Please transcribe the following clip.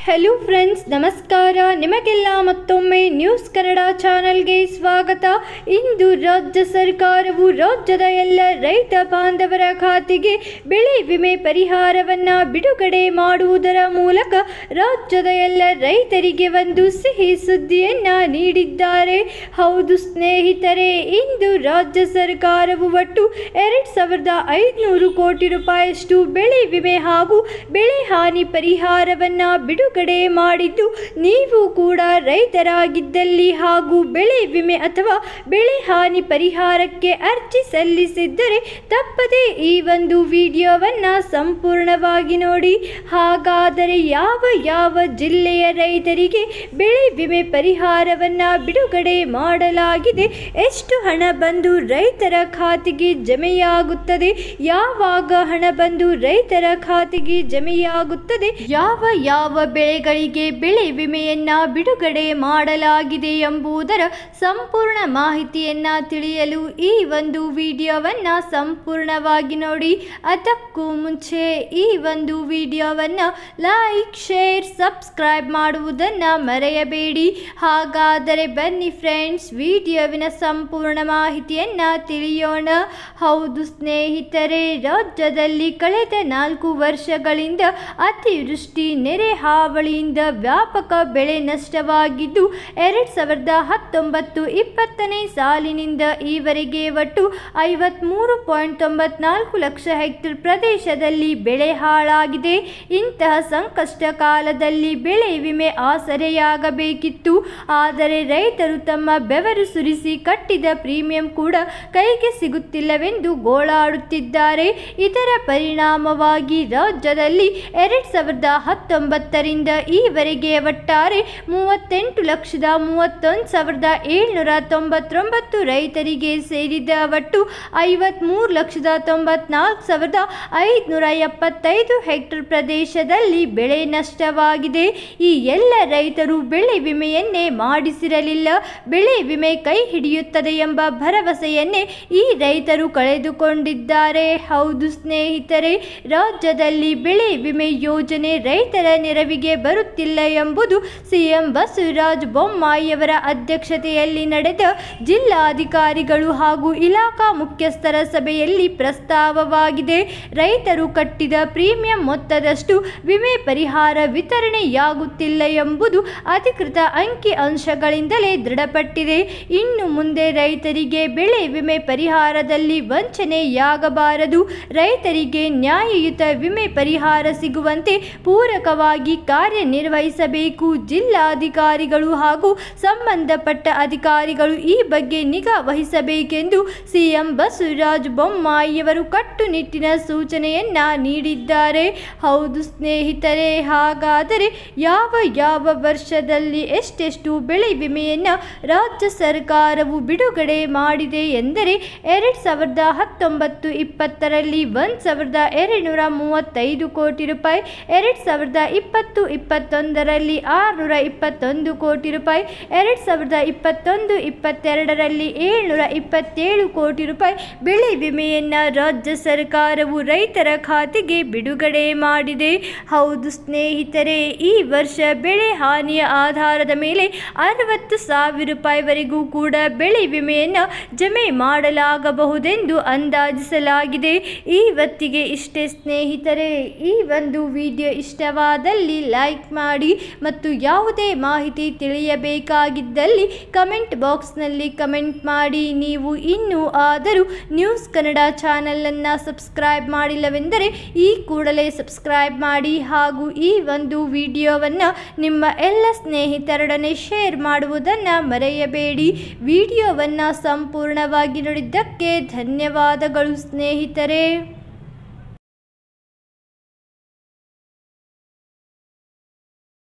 hello friends ನಮಸ್ಕಾರ ನಿಮಗೆಲ್ಲ ಮತ್ತೊಮ್ಮೆ ನ್ಯೂಸ್ ಕನ್ನಡ ಚಾನೆಲ್ಗೆ ಸ್ವಾಗತ ಇಂದು ರಾಜ್ಯ ಸರ್ಕಾರವು ರಾಜ್ಯದ ಎಲ್ಲ ರೈತ ಬಾಂಧವರ ಖಾತೆಗೆ ಬೆಳೆ ವಿಮೆ ಪರಿಹಾರವನ್ನು ಬಿಡುಗಡೆ ಮಾಡುವುದರ ಮೂಲಕ ರಾಜ್ಯದ ಎಲ್ಲ ರೈತರಿಗೆ ಒಂದು ಸಿಹಿ ಸುದ್ದಿಯನ್ನ ನೀಡಿದ್ದಾರೆ ಹೌದು ಸ್ನೇಹಿತರೆ ಇಂದು ರಾಜ್ಯ ಸರ್ಕಾರವು ಒಟ್ಟು ಎರಡ್ ಸಾವಿರದ ಐದುನೂರು ಕೋಟಿ ರೂಪಾಯಿಯಷ್ಟು ಬೆಳೆ ವಿಮೆ ಹಾಗೂ ಬೆಳೆ ಹಾನಿ ಪರಿಹಾರವನ್ನ ಬಿಡುಗಡೆ ಮಾಡಿದ್ದು ನೀವು ಕೂಡ ರೈತರಾಗಿದ್ದಲ್ಲಿ ಹಾಗೂ ಬೆಳೆ ವಿಮೆ ಅಥವಾ ಬೆಳೆ ಹಾನಿ ಪರಿಹಾರಕ್ಕೆ ಅರ್ಜಿ ಸಲ್ಲಿಸಿದ್ದರೆ ತಪ್ಪದೇ ಈ ಒಂದು ವಿಡಿಯೋವನ್ನ ಸಂಪೂರ್ಣವಾಗಿ ನೋಡಿ ಹಾಗಾದರೆ ಯಾವ ಯಾವ ಜಿಲ್ಲೆಯ ರೈತರಿಗೆ ಬೆಳೆ ವಿಮೆ ಪರಿಹಾರವನ್ನ ಬಿಡುಗಡೆ ಮಾಡಲಾಗಿದೆ ಎಷ್ಟು ಹಣ ಬಂದು ರೈತರ ಖಾತೆಗೆ ಜಮೆಯಾಗುತ್ತದೆ ಯಾವಾಗ ಹಣ ಬಂದು ರೈತರ ಖಾತೆಗೆ ಜಮೆಯಾಗುತ್ತದೆ ಯಾವ ಯಾವ ಬೆಳೆಗಳಿಗೆ ಬೆಳೆ ವಿಮೆಯನ್ನ ಬಿಡುಗಡೆ ಮಾಡಲಾಗಿದೆ ಎಂಬುದರ ಸಂಪೂರ್ಣ ಮಾಹಿತಿಯನ್ನ ತಿಳಿಯಲು ಈ ಒಂದು ವಿಡಿಯೋವನ್ನ ಸಂಪೂರ್ಣವಾಗಿ ನೋಡಿ ಅದಕ್ಕೂ ಮುಂಚೆ ಈ ಒಂದು ವಿಡಿಯೋವನ್ನ ಲೈಕ್ ಶೇರ್ ಸಬ್ಸ್ಕ್ರೈಬ್ ಮಾಡುವುದನ್ನ ಮರೆಯಬೇಡಿ ಹಾಗಾದರೆ ಬನ್ನಿ ಫ್ರೆಂಡ್ಸ್ ವಿಡಿಯೋವಿನ ಸಂಪೂರ್ಣ ಮಾಹಿತಿಯನ್ನ ತಿಳಿಯೋಣ ಹೌದು ಸ್ನೇಹಿತರೆ ರಾಜ್ಯದಲ್ಲಿ ಕಳೆದ ನಾಲ್ಕು ವರ್ಷಗಳಿಂದ ಅತಿವೃಷ್ಟಿ ನೆರೆ ಹಾವಳಿಯಿಂದ ವ್ಯಾಪಕ ಬೆಳೆ ನಷ್ಟವಾಗಿದ್ದು ಎರಡ್ ಸಾವಿರದ ಹತ್ತೊಂಬತ್ತು ಇಪ್ಪತ್ತನೇ ಸಾಲಿನಿಂದ ಈವರೆಗೆ ಒಟ್ಟು ಐವತ್ಮೂರು ಪಾಯಿಂಟ್ ತೊಂಬತ್ನಾಲ್ಕು ಲಕ್ಷ ಹೆಕ್ಟೇರ್ ಪ್ರದೇಶದಲ್ಲಿ ಬೆಳೆ ಹಾಳಾಗಿದೆ ಇಂತಹ ಸಂಕಷ್ಟ ಕಾಲದಲ್ಲಿ ಬೆಳೆ ವಿಮೆ ಆಸರೆಯಾಗಬೇಕಿತ್ತು ಆದರೆ ರೈತರು ತಮ್ಮ ಬೆವರು ಸುರಿಸಿ ಕಟ್ಟಿದ ಪ್ರೀಮಿಯಂ ಕೂಡ ಕೈಗೆ ಸಿಗುತ್ತಿಲ್ಲವೆಂದು ಗೋಳಾಡುತ್ತಿದ್ದಾರೆ ಇದರ ಪರಿಣಾಮವಾಗಿ ರಾಜ್ಯದಲ್ಲಿ ಎರಡ್ ಸಾವಿರದ ಹತ್ತೊಂಬತ್ತರಿಂದ ಈವರೆಗೆ ಒಟ್ಟಾರೆ ಮೂವತ್ತೆಂಟು ಲಕ್ಷದ ಮೂವತ್ತೊಂದು ಸಾವಿರದ ಏಳ್ನೂರ ತೊಂಬತ್ತೊಂಬತ್ತು ರೈತರಿಗೆ ಸೇರಿದ ಒಟ್ಟು ಐವತ್ಮೂರು ಲಕ್ಷದ ತೊಂಬತ್ನಾಲ್ಕು ಸಾವಿರದ ಐದುನೂರ ಎಪ್ಪತ್ತೈದು ಹೆಕ್ಟೇರ್ ಪ್ರದೇಶದಲ್ಲಿ ಬೆಳೆ ನಷ್ಟವಾಗಿದೆ ಈ ಎಲ್ಲ ರೈತರು ಬೆಳೆ ವಿಮೆಯನ್ನೇ ಮಾಡಿಸಿರಲಿಲ್ಲ ಬೆಳೆ ವಿಮೆ ಕೈ ಹಿಡಿಯುತ್ತದೆ ಎಂಬ ಭರವಸೆಯನ್ನೇ ಈ ರೈತರು ಕಳೆದುಕೊಂಡಿದ್ದಾರೆ ಹೌದು ಸ್ನೇಹಿತರೆ ರಾಜ್ಯದಲ್ಲಿ ಬೆಳೆ ವಿಮೆ ಯೋಜನೆ ರೈತರ ನೆರವಿಗೆ ಬರುತ್ತಿಲ್ಲ ಎಂಬುದು ಸಿಎಂ ಬಸವರಾಜ ಬೊಮ್ಮಾಯಿಯವರ ಅಧ್ಯಕ್ಷತೆಯಲ್ಲಿ ನಡೆದ ಜಿಲ್ಲಾಧಿಕಾರಿಗಳು ಹಾಗೂ ಇಲಾಖಾ ಮುಖ್ಯಸ್ಥರ ಸಭೆಯಲ್ಲಿ ಪ್ರಸ್ತಾವವಾಗಿದೆ ರೈತರು ಕಟ್ಟಿದ ಪ್ರೀಮಿಯಂ ಮೊತ್ತದಷ್ಟು ವಿಮೆ ಪರಿಹಾರ ವಿತರಣೆಯಾಗುತ್ತಿಲ್ಲ ಎಂಬುದು ಅಧಿಕೃತ ಅಂಕಿ ಅಂಶಗಳಿಂದಲೇ ದೃಢಪಟ್ಟಿದೆ ಇನ್ನು ಮುಂದೆ ರೈತರಿಗೆ ಬೆಳೆ ವಿಮೆ ಪರಿಹಾರದಲ್ಲಿ ವಂಚನೆಯಾಗಬಾರದು ರೈತರಿಗೆ ನ್ಯಾಯಯುತ ವಿಮೆ ಪರಿಹಾರ ಸಿಗುವಂತೆ ಪೂರಕವಾಗಿ ಕಾರ್ಯನಿರ್ವಹಿಸಬೇಕು ಜಿಲ್ಲಾಧಿಕಾರಿಗಳು ಹಾಗೂ ಸಂಬಂಧಪಟ್ಟ ಅಧಿಕಾರಿಗಳು ಈ ಬಗ್ಗೆ ನಿಗಾ ವಹಿಸಬೇಕೆಂದು ಸಿಎಂ ಬಸವರಾಜ ಬೊಮ್ಮಾಯಿಯವರು ಕಟ್ಟುನಿಟ್ಟಿನ ಸೂಚನೆಯನ್ನ ನೀಡಿದ್ದಾರೆ ಹೌದು ಸ್ನೇಹಿತರೆ ಹಾಗಾದರೆ ಯಾವ ಯಾವ ವರ್ಷದಲ್ಲಿ ಎಷ್ಟೆಷ್ಟು ಬೆಳೆ ವಿಮೆಯನ್ನ ರಾಜ್ಯ ಸರ್ಕಾರವು ಬಿಡುಗಡೆ ಮಾಡಿದೆ ಎಂದರೆ ಎರಡ್ ಸಾವಿರದ ಹತ್ತೊಂಬತ್ತು ಇಪ್ಪತ್ತರಲ್ಲಿ ಒಂದು ಸಾವಿರದ ಎರಡುನೂರ ಮೂವತ್ತೈದು ಕೋಟಿ ರೂಪಾಯಿ ಎರಡ್ ಸಾವಿರದ ಇಪ್ಪತ್ತು ಇಪ್ಪತ್ತೊಂದರಲ್ಲಿ ಆರುನೂರ ಇಪ್ಪತ್ತೊಂದು ಕೋಟಿ ರೂಪಾಯಿ ಎರಡ್ ಸಾವಿರದ ಇಪ್ಪತ್ತೊಂದು ಇಪ್ಪತ್ತೆರಡರಲ್ಲಿ ಏಳ್ನೂರ ಇಪ್ಪತ್ತೇಳು ಕೋಟಿ ರೂಪಾಯಿ ಬೆಳೆ ವಿಮೆಯನ್ನ ರಾಜ್ಯ ಸರ್ಕಾರವು ರೈತರ ಖಾತೆಗೆ ಬಿಡುಗಡೆ ಮಾಡಿದೆ ಹೌದು ಸ್ನೇಹಿತರೆ ಈ ವರ್ಷ ಬೆಳೆ ಹಾನಿಯ ಆಧಾರದ ಮೇಲೆ ಅರವತ್ತು ಸಾವಿರ ರೂಪಾಯಿವರೆಗೂ ಕೂಡ ಬೆಳೆ ವಿಮೆಯನ್ನು ಜಮೆ ಮಾಡಲಾಗಬಹುದೆಂದು ಅಂದಾಜಿಸಲಾಗಿದೆ ಇವತ್ತಿಗೆ ಇಷ್ಟೇ ಸ್ನೇಹಿತರೆ ಈ ಒಂದು ವಿಡಿಯೋ ಇಷ್ಟವಾದಲ್ಲಿ ಲೈಕ್ ಮಾಡಿ ಮತ್ತು ಯಾವುದೇ ಮಾಹಿತಿ ತಿಳಿಯಬೇಕಾಗಿದ್ದಲ್ಲಿ ಕಮೆಂಟ್ ಬಾಕ್ಸ್ನಲ್ಲಿ ಕಮೆಂಟ್ ಮಾಡಿ ನೀವು ಇನ್ನೂ ಆದರೂ ನ್ಯೂಸ್ ಕನ್ನಡ ಚಾನಲನ್ನು ಸಬ್ಸ್ಕ್ರೈಬ್ ಮಾಡಿಲ್ಲವೆಂದರೆ ಈ ಕೂಡಲೇ ಸಬ್ಸ್ಕ್ರೈಬ್ ಮಾಡಿ ಹಾಗೂ ಈ ಒಂದು ವಿಡಿಯೋವನ್ನು ನಿಮ್ಮ ಎಲ್ಲ ಸ್ನೇಹಿತರೊಡನೆ ಶೇರ್ ಮಾಡುವುದನ್ನು ಮರೆಯಬೇಡಿ ವಿಡಿಯೋವನ್ನು ಸಂಪೂರ್ಣವಾಗಿ ನೋಡಿದ್ದಕ್ಕೆ ಧನ್ಯವಾದಗಳು ಸ್ನೇಹಿತರೆ